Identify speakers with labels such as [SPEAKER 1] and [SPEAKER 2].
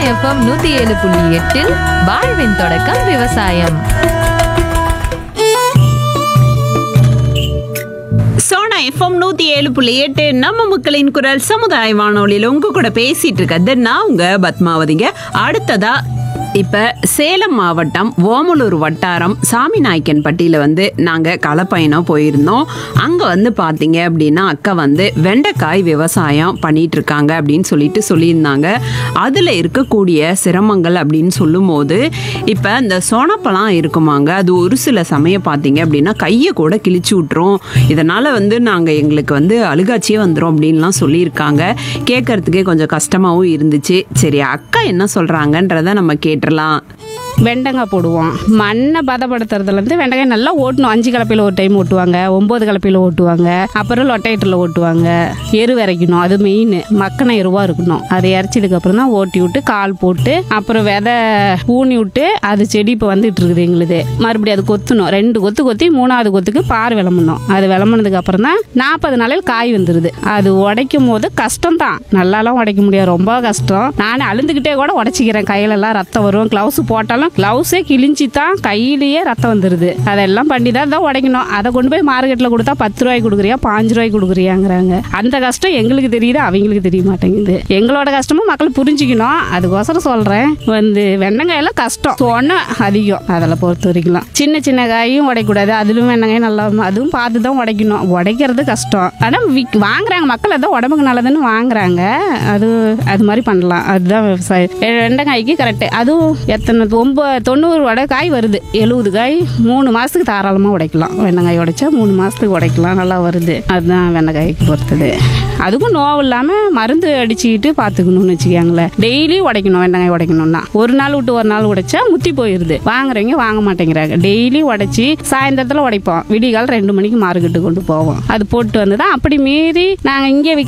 [SPEAKER 1] FM நூத்தி ஏழு புள்ளி எட்டில் வாழ்வின் தொடக்கம் விவசாயம்
[SPEAKER 2] சோனா எஃப்எம் நூத்தி ஏழு புள்ளி எட்டு நம்ம மக்களின் குரல் சமுதாய வானொலியில உங்க கூட பேசிட்டு இருக்கிறது நான் உங்க பத்மாவதிங்க அடுத்ததா இப்ப சேலம் மாவட்டம் ஓமலூர் வட்டாரம் சாமிநாயக்கன்பட்டியில வந்து நாங்க களப்பயணம் போயிருந்தோம் அங்க வந்து பாத்தீங்க அப்படின்னா அக்கா வந்து வெண்டைக்காய் விவசாயம் பண்ணிட்டு இருக்காங்க அப்படின்னு சொல்லிட்டு சொல்லியிருந்தாங்க அதுல இருக்கக்கூடிய சிரமங்கள் அப்படின்னு சொல்லும்போது இப்ப இந்த சோனப்பழம் இருக்குமாங்க அது ஒரு சில சமயம் பார்த்தீங்க அப்படின்னா கையை கூட கிழிச்சு விட்டுரும் இதனால வந்து நாங்க எங்களுக்கு வந்து அழுகாச்சியே வந்துடும் அப்படின்லாம் சொல்லியிருக்காங்க கேட்கறதுக்கே கொஞ்சம் கஷ்டமாவும் இருந்துச்சு சரி அக்கா என்ன சொல்றாங்கன்றத நம்ம கேட்டுடலாம்
[SPEAKER 3] வெண்டைக்காய் போடுவோம் மண்ணை பதப்படுத்துறதுலேருந்து வெண்டைக்காய் நல்லா ஓட்டணும் அஞ்சு கலப்பையில் ஒரு டைம் ஓட்டுவாங்க ஒம்பது கலப்பையில் ஓட்டுவாங்க அப்புறம் லொட்டைட்டில் ஓட்டுவாங்க எரு விரைக்கணும் அது மெயின் மக்கின எருவாக இருக்கணும் அதை இறச்சதுக்கு அப்புறம் தான் ஓட்டி விட்டு கால் போட்டு அப்புறம் விதை ஊனி விட்டு அது செடி இப்போ வந்துட்டு இருக்குது எங்களுது மறுபடியும் அது கொத்தணும் ரெண்டு கொத்து கொத்தி மூணாவது கொத்துக்கு பார் விளம்பணும் அது விளம்புனதுக்கு அப்புறம் தான் நாற்பது நாளில் காய் வந்துடுது அது உடைக்கும் போது கஷ்டம் தான் நல்லாலாம் உடைக்க முடியாது ரொம்ப கஷ்டம் நானே அழுந்துக்கிட்டே கூட உடைச்சிக்கிறேன் கையிலலாம் ரத்தம் வரும் க்ளவுஸ் போட்டாலும் க்ளவுஸே கிழிஞ்சி தான் கையிலேயே ரத்தம் வந்துடுது அதெல்லாம் பண்ணி தான் தான் உடைக்கணும் அதை கொண்டு போய் மார்க்கெட்டில் கொடுத்தா பத்து ரூபாய்க்கு கொடுக்குறியா பாஞ்சு ரூபாய்க்கு கொடுக்குறியாங்கிறாங்க அந்த கஷ்டம் எங்களுக்கு தெரியுது அவங்களுக்கு தெரிய மாட்டேங்குது எங்களோட கஷ்டமும் மக்கள் புரிஞ்சுக்கணும் அதுக்கோசரம் சொல்கிறேன் வந்து வெண்ணங்காயெல்லாம் கஷ்டம் சொன்ன அதிகம் அதில் பொறுத்த வரைக்கும் சின்ன சின்ன காயும் உடைக்கூடாது அதிலும் வெண்ணங்காய் நல்லா வரும். அதுவும் பார்த்து தான் உடைக்கணும் உடைக்கிறது கஷ்டம் ஆனால் விக் வாங்குறாங்க மக்கள் அதான் உடம்புக்கு நல்லதுன்னு வாங்குறாங்க அது அது மாதிரி பண்ணலாம் அதுதான் விவசாயம் எ- வெண்டைக்காய்க்கு கரெக்டு அதுவும் எத்தனை ஒம்பது தொண்ணூறு வடை காய் வருது எழுபது காய் மூணு மாதத்துக்கு தாராளமாக உடைக்கலாம் வெண்டைக்காய் உடைச்சா மூணு மாதத்துக்கு உடைக்கலாம் நல்லா வருது அதுதான் வெண்டைக்காய்க்கு பொறுத்தது அதுக்கும் நோவு இல்லாமல் மருந்து அடிச்சுக்கிட்டு பார்த்துக்கணும்னு வச்சுக்கோங்களேன் டெய்லி உடைக்கணும் வெண்டைக்காய் உடைக்கணும்னா ஒரு நாள் விட்டு ஒரு நாள் உடைச்சா முத்தி போயிடுது வாங்குறவங்க வாங்க மாட்டேங்கிறாங்க டெய்லி உடைச்சி சாயந்தரத்தில் உடைப்போம் விடிகால் ரெண்டு மணிக்கு மார்க்கெட்டு கொண்டு போவோம் அது போட்டு வந்து தான் அப்படி மீறி நாங்கள் இங்கே விற்க